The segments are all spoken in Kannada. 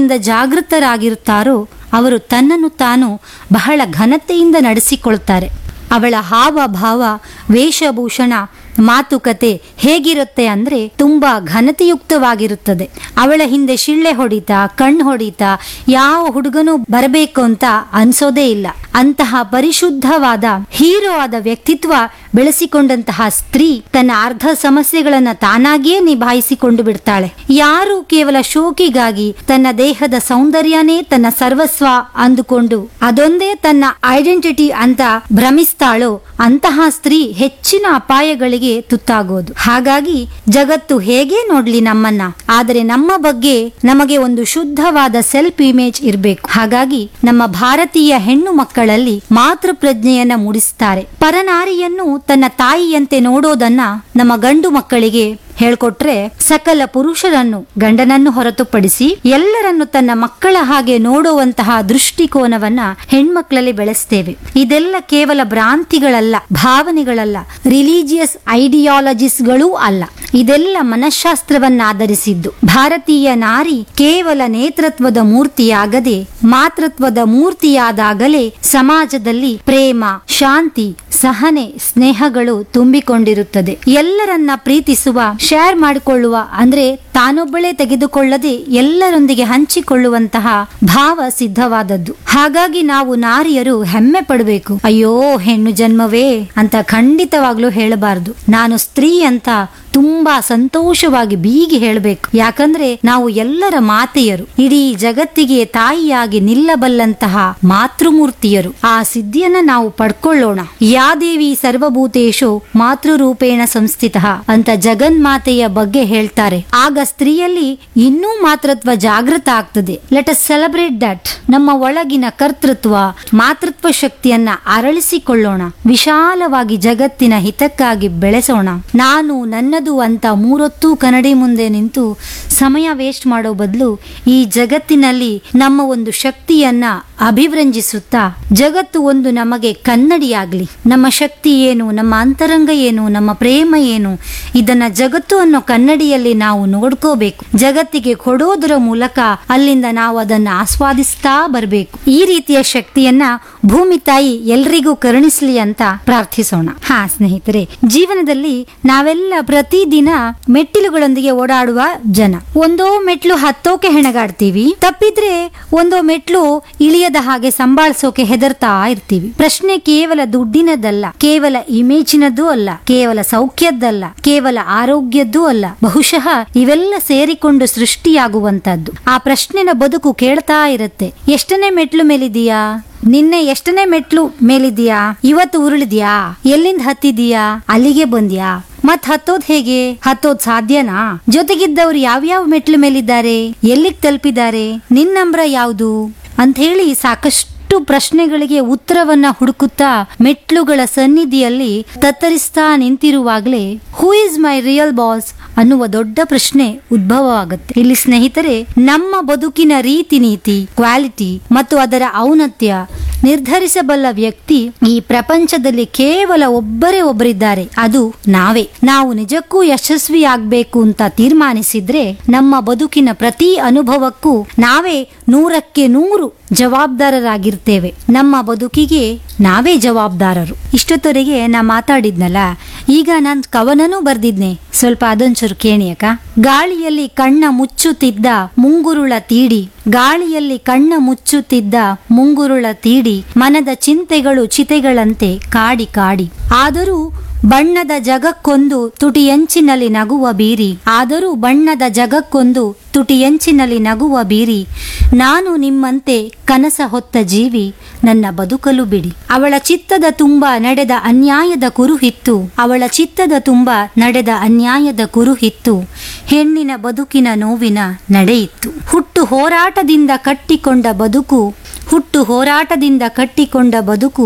ಪ್ರಜ್ಞೆಯಿಂದ ಜಾಗೃತರಾಗಿರುತ್ತಾರೋ ಅವರು ತನ್ನನ್ನು ತಾನು ಬಹಳ ಘನತೆಯಿಂದ ನಡೆಸಿಕೊಳ್ತಾರೆ ಅವಳ ಹಾವ ಭಾವ ವೇಷಭೂಷಣ ಮಾತುಕತೆ ಹೇಗಿರುತ್ತೆ ಅಂದ್ರೆ ತುಂಬಾ ಘನತೆಯುಕ್ತವಾಗಿರುತ್ತದೆ ಅವಳ ಹಿಂದೆ ಶಿಳ್ಳೆ ಹೊಡಿತಾ ಕಣ್ಣು ಹೊಡಿತಾ ಯಾವ ಹುಡುಗನೂ ಬರಬೇಕು ಅಂತ ಅನ್ಸೋದೇ ಇಲ್ಲ ಅಂತಹ ಪರಿಶುದ್ಧವಾದ ಹೀರೋ ಆದ ವ್ಯಕ್ತಿತ್ವ ಬೆಳೆಸಿಕೊಂಡಂತಹ ಸ್ತ್ರೀ ತನ್ನ ಅರ್ಧ ಸಮಸ್ಯೆಗಳನ್ನ ತಾನಾಗಿಯೇ ನಿಭಾಯಿಸಿಕೊಂಡು ಬಿಡ್ತಾಳೆ ಯಾರು ಕೇವಲ ಶೋಕಿಗಾಗಿ ತನ್ನ ದೇಹದ ಸೌಂದರ್ಯನೇ ತನ್ನ ಸರ್ವಸ್ವ ಅಂದುಕೊಂಡು ಅದೊಂದೇ ತನ್ನ ಐಡೆಂಟಿಟಿ ಅಂತ ಭ್ರಮಿಸ್ತಾಳೋ ಅಂತಹ ಸ್ತ್ರೀ ಹೆಚ್ಚಿನ ಅಪಾಯಗಳಿಗೆ ತುತ್ತಾಗೋದು ಹಾಗಾಗಿ ಜಗತ್ತು ಹೇಗೆ ನೋಡ್ಲಿ ನಮ್ಮನ್ನ ಆದರೆ ನಮ್ಮ ಬಗ್ಗೆ ನಮಗೆ ಒಂದು ಶುದ್ಧವಾದ ಸೆಲ್ಫ್ ಇಮೇಜ್ ಇರಬೇಕು ಹಾಗಾಗಿ ನಮ್ಮ ಭಾರತೀಯ ಹೆಣ್ಣು ಮಕ್ಕಳಲ್ಲಿ ಮಾತೃ ಪ್ರಜ್ಞೆಯನ್ನ ಮೂಡಿಸ್ತಾರೆ ಪರನಾರಿಯನ್ನು ತನ್ನ ತಾಯಿಯಂತೆ ನೋಡೋದನ್ನ ನಮ್ಮ ಗಂಡು ಮಕ್ಕಳಿಗೆ ಹೇಳ್ಕೊಟ್ರೆ ಸಕಲ ಪುರುಷರನ್ನು ಗಂಡನನ್ನು ಹೊರತುಪಡಿಸಿ ಎಲ್ಲರನ್ನು ತನ್ನ ಮಕ್ಕಳ ಹಾಗೆ ನೋಡುವಂತಹ ದೃಷ್ಟಿಕೋನವನ್ನ ಹೆಣ್ಮಕ್ಳಲ್ಲಿ ಬೆಳೆಸ್ತೇವೆ ಇದೆಲ್ಲ ಕೇವಲ ಭ್ರಾಂತಿಗಳಲ್ಲ ಭಾವನೆಗಳಲ್ಲ ರಿಲಿಜಿಯಸ್ ಐಡಿಯಾಲಜಿಸ್ಗಳೂ ಅಲ್ಲ ಇದೆಲ್ಲ ಮನಃಶಾಸ್ತ್ರವನ್ನಾಧರಿಸಿದ್ದು ಭಾರತೀಯ ನಾರಿ ಕೇವಲ ನೇತೃತ್ವದ ಮೂರ್ತಿಯಾಗದೆ ಮಾತೃತ್ವದ ಮೂರ್ತಿಯಾದಾಗಲೇ ಸಮಾಜದಲ್ಲಿ ಪ್ರೇಮ ಶಾಂತಿ ಸಹನೆ ಸ್ನೇಹಗಳು ತುಂಬಿಕೊಂಡಿರುತ್ತದೆ ಎಲ್ಲರನ್ನ ಪ್ರೀತಿಸುವ ಶೇರ್ ಮಾಡಿಕೊಳ್ಳುವ ಅಂದ್ರೆ ತಾನೊಬ್ಬಳೇ ತೆಗೆದುಕೊಳ್ಳದೆ ಎಲ್ಲರೊಂದಿಗೆ ಹಂಚಿಕೊಳ್ಳುವಂತಹ ಭಾವ ಸಿದ್ಧವಾದದ್ದು ಹಾಗಾಗಿ ನಾವು ನಾರಿಯರು ಹೆಮ್ಮೆ ಪಡಬೇಕು ಅಯ್ಯೋ ಹೆಣ್ಣು ಜನ್ಮವೇ ಅಂತ ಖಂಡಿತವಾಗ್ಲೂ ಹೇಳಬಾರದು ನಾನು ಸ್ತ್ರೀ ಅಂತ ತುಂಬಾ ಸಂತೋಷವಾಗಿ ಬೀಗಿ ಹೇಳಬೇಕು ಯಾಕಂದ್ರೆ ನಾವು ಎಲ್ಲರ ಮಾತೆಯರು ಇಡೀ ಜಗತ್ತಿಗೆ ತಾಯಿಯಾಗಿ ನಿಲ್ಲಬಲ್ಲಂತಹ ಮಾತೃಮೂರ್ತಿಯರು ಆ ಸಿದ್ಧಿಯನ್ನ ನಾವು ಪಡ್ಕೊಳ್ಳೋಣ ಯಾ ದೇವಿ ಸರ್ವಭೂತೇಶು ಮಾತೃರೂಪೇಣ ಸಂಸ್ಥಿತ ಅಂತ ಜಗನ್ಮಾತೆಯ ಬಗ್ಗೆ ಹೇಳ್ತಾರೆ ಆಗ ಸ್ತ್ರೀಯಲ್ಲಿ ಇನ್ನೂ ಮಾತೃತ್ವ ಜಾಗೃತ ಆಗ್ತದೆ ಲೆಟ್ ಅಸ್ ಸೆಲೆಬ್ರೇಟ್ ದಟ್ ನಮ್ಮ ಒಳಗಿನ ಕರ್ತೃತ್ವ ಮಾತೃತ್ವ ಶಕ್ತಿಯನ್ನ ಅರಳಿಸಿಕೊಳ್ಳೋಣ ವಿಶಾಲವಾಗಿ ಜಗತ್ತಿನ ಹಿತಕ್ಕಾಗಿ ಬೆಳೆಸೋಣ ನಾನು ನನ್ನದು ಅಂತ ಮೂರೊತ್ತು ಕನ್ನಡಿ ಮುಂದೆ ನಿಂತು ಸಮಯ ವೇಸ್ಟ್ ಮಾಡೋ ಬದಲು ಈ ಜಗತ್ತಿನಲ್ಲಿ ನಮ್ಮ ಒಂದು ಶಕ್ತಿಯನ್ನ ಅಭಿವ್ರಂಜಿಸುತ್ತಾ ಜಗತ್ತು ಒಂದು ನಮಗೆ ಕನ್ನಡಿಯಾಗ್ಲಿ ನಮ್ಮ ಶಕ್ತಿ ಏನು ನಮ್ಮ ಅಂತರಂಗ ಏನು ನಮ್ಮ ಪ್ರೇಮ ಏನು ಇದನ್ನ ಜಗತ್ತು ಅನ್ನೋ ಕನ್ನಡಿಯಲ್ಲಿ ನಾವು ನೋಡ್ಕೋಬೇಕು ಜಗತ್ತಿಗೆ ಕೊಡೋದರ ಮೂಲಕ ಅಲ್ಲಿಂದ ನಾವು ಅದನ್ನ ಆಸ್ವಾದಿಸ್ತಾ ಬರಬೇಕು ಈ ರೀತಿಯ ಶಕ್ತಿಯನ್ನ ಭೂಮಿ ತಾಯಿ ಎಲ್ರಿಗೂ ಕರುಣಿಸ್ಲಿ ಅಂತ ಪ್ರಾರ್ಥಿಸೋಣ ಹಾ ಸ್ನೇಹಿತರೆ ಜೀವನದಲ್ಲಿ ನಾವೆಲ್ಲ ಪ್ರತಿದಿನ ಮೆಟ್ಟಿಲುಗಳೊಂದಿಗೆ ಓಡಾಡುವ ಜನ ಒಂದೋ ಮೆಟ್ಲು ಹತ್ತೋಕೆ ಹೆಣಗಾಡ್ತೀವಿ ತಪ್ಪಿದ್ರೆ ಒಂದೋ ಮೆಟ್ಲು ಇಳಿಯದ ಹಾಗೆ ಸಂಭಾಳಿಸೋಕೆ ಹೆದರ್ತಾ ಇರ್ತೀವಿ ಪ್ರಶ್ನೆ ಕೇವಲ ದುಡ್ಡಿನದಲ್ಲ ಕೇವಲ ಇಮೇಜಿನದ್ದೂ ಅಲ್ಲ ಕೇವಲ ಸೌಖ್ಯದ್ದಲ್ಲ ಕೇವಲ ಆರೋಗ್ಯದ್ದೂ ಅಲ್ಲ ಬಹುಶಃ ಇವೆಲ್ಲ ಸೇರಿಕೊಂಡು ಸೃಷ್ಟಿಯಾಗುವಂತದ್ದು ಆ ಪ್ರಶ್ನೆನ ಬದುಕು ಕೇಳ್ತಾ ಇರುತ್ತೆ ಎಷ್ಟನೇ ಮೆಟ್ಲು ಮೇಲಿದೀಯಾ ನಿನ್ನೆ ಎಷ್ಟನೇ ಮೆಟ್ಲು ಮೇಲಿದ್ಯಾ ಇವತ್ತು ಉರುಳಿದ್ಯಾ ಎಲ್ಲಿಂದ ಹತ್ತಿದೀಯಾ ಅಲ್ಲಿಗೆ ಬಂದ್ಯಾ ಮತ್ ಹತ್ತೋದ್ ಹೇಗೆ ಹತ್ತೋದ್ ಸಾಧ್ಯನಾ ಜೊತೆಗಿದ್ದವ್ರು ಯಾವ್ಯಾವ ಮೆಟ್ಲು ಮೇಲಿದ್ದಾರೆ ಎಲ್ಲಿಗ್ ತಲುಪಿದ್ದಾರೆ ನಿನ್ ನಂಬ್ರ ಯಾವ್ದು ಅಂತ ಹೇಳಿ ಸಾಕಷ್ಟು ಪ್ರಶ್ನೆಗಳಿಗೆ ಉತ್ತರವನ್ನ ಹುಡುಕುತ್ತಾ ಮೆಟ್ಲುಗಳ ಸನ್ನಿಧಿಯಲ್ಲಿ ತತ್ತರಿಸ್ತಾ ನಿಂತಿರುವಾಗಲೇ who is my real boss ಅನ್ನುವ ದೊಡ್ಡ ಪ್ರಶ್ನೆ ಉದ್ಭವವಾಗುತ್ತೆ ಇಲ್ಲಿ ಸ್ನೇಹಿತರೆ ನಮ್ಮ ಬದುಕಿನ ರೀತಿ ನೀತಿ ಕ್ವಾಲಿಟಿ ಮತ್ತು ಅದರ ಔನ್ನತ್ಯ ನಿರ್ಧರಿಸಬಲ್ಲ ವ್ಯಕ್ತಿ ಈ ಪ್ರಪಂಚದಲ್ಲಿ ಕೇವಲ ಒಬ್ಬರೇ ಒಬ್ಬರಿದ್ದಾರೆ ಅದು ನಾವೇ ನಾವು ನಿಜಕ್ಕೂ ಯಶಸ್ವಿ ಆಗ್ಬೇಕು ಅಂತ ತೀರ್ಮಾನಿಸಿದ್ರೆ ನಮ್ಮ ಬದುಕಿನ ಪ್ರತಿ ಅನುಭವಕ್ಕೂ ನಾವೇ ನೂರಕ್ಕೆ ನೂರು ಜವಾಬ್ದಾರರಾಗಿರ್ತೇವೆ ನಮ್ಮ ಬದುಕಿಗೆ ನಾವೇ ಜವಾಬ್ದಾರರು ಇಷ್ಟೊತ್ತವರೆಗೆ ನಾ ಮಾತಾಡಿದ್ನಲ್ಲ ಈಗ ನಾನು ಕವನನೂ ಬರ್ದಿದ್ನೆ ಸ್ವಲ್ಪ ಅದೊಂಚೂರು ಕೇಣಿಯಕ ಗಾಳಿಯಲ್ಲಿ ಕಣ್ಣ ಮುಚ್ಚುತ್ತಿದ್ದ ಮುಂಗುರುಳ ತೀಡಿ ಗಾಳಿಯಲ್ಲಿ ಕಣ್ಣ ಮುಚ್ಚುತ್ತಿದ್ದ ಮುಂಗುರುಳ ತೀಡಿ ಮನದ ಚಿಂತೆಗಳು ಚಿತೆಗಳಂತೆ ಕಾಡಿ ಕಾಡಿ ಆದರೂ ಬಣ್ಣದ ಜಗಕ್ಕೊಂದು ತುಟಿಯಂಚಿನಲ್ಲಿ ನಗುವ ಬೀರಿ ಆದರೂ ಬಣ್ಣದ ಜಗಕ್ಕೊಂದು ತುಟಿಯಂಚಿನಲ್ಲಿ ನಗುವ ಬೀರಿ ನಾನು ನಿಮ್ಮಂತೆ ಕನಸ ಹೊತ್ತ ಜೀವಿ ನನ್ನ ಬದುಕಲು ಬಿಡಿ ಅವಳ ಚಿತ್ತದ ತುಂಬ ನಡೆದ ಅನ್ಯಾಯದ ಕುರುಹಿತ್ತು ಅವಳ ಚಿತ್ತದ ತುಂಬ ನಡೆದ ಅನ್ಯಾಯದ ಕುರುಹಿತ್ತು ಹೆಣ್ಣಿನ ಬದುಕಿನ ನೋವಿನ ನಡೆಯಿತ್ತು ಹುಟ್ಟು ಹೋರಾಟದಿಂದ ಕಟ್ಟಿಕೊಂಡ ಬದುಕು ಹುಟ್ಟು ಹೋರಾಟದಿಂದ ಕಟ್ಟಿಕೊಂಡ ಬದುಕು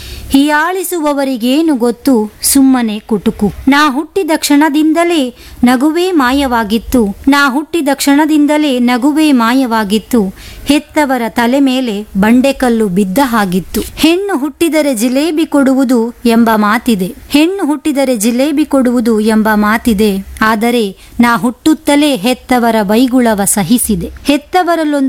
ಹಿಯಾಳಿಸುವವರಿಗೇನು ಗೊತ್ತು ಸುಮ್ಮನೆ ಕುಟುಕು ನಾ ಹುಟ್ಟಿದ ಕ್ಷಣದಿಂದಲೇ ನಗುವೇ ಮಾಯವಾಗಿತ್ತು ನಾ ಹುಟ್ಟಿದ ಕ್ಷಣದಿಂದಲೇ ನಗುವೇ ಮಾಯವಾಗಿತ್ತು ಹೆತ್ತವರ ತಲೆ ಮೇಲೆ ಬಂಡೆಕಲ್ಲು ಬಿದ್ದ ಹಾಗಿತ್ತು ಹೆಣ್ಣು ಹುಟ್ಟಿದರೆ ಜಿಲೇಬಿ ಕೊಡುವುದು ಎಂಬ ಮಾತಿದೆ ಹೆಣ್ಣು ಹುಟ್ಟಿದರೆ ಜಿಲೇಬಿ ಕೊಡುವುದು ಎಂಬ ಮಾತಿದೆ ಆದರೆ ನಾ ಹುಟ್ಟುತ್ತಲೇ ಹೆತ್ತವರ ಬೈಗುಳವ ಸಹಿಸಿದೆ ಹೆತ್ತವರಲ್ಲೊಂದು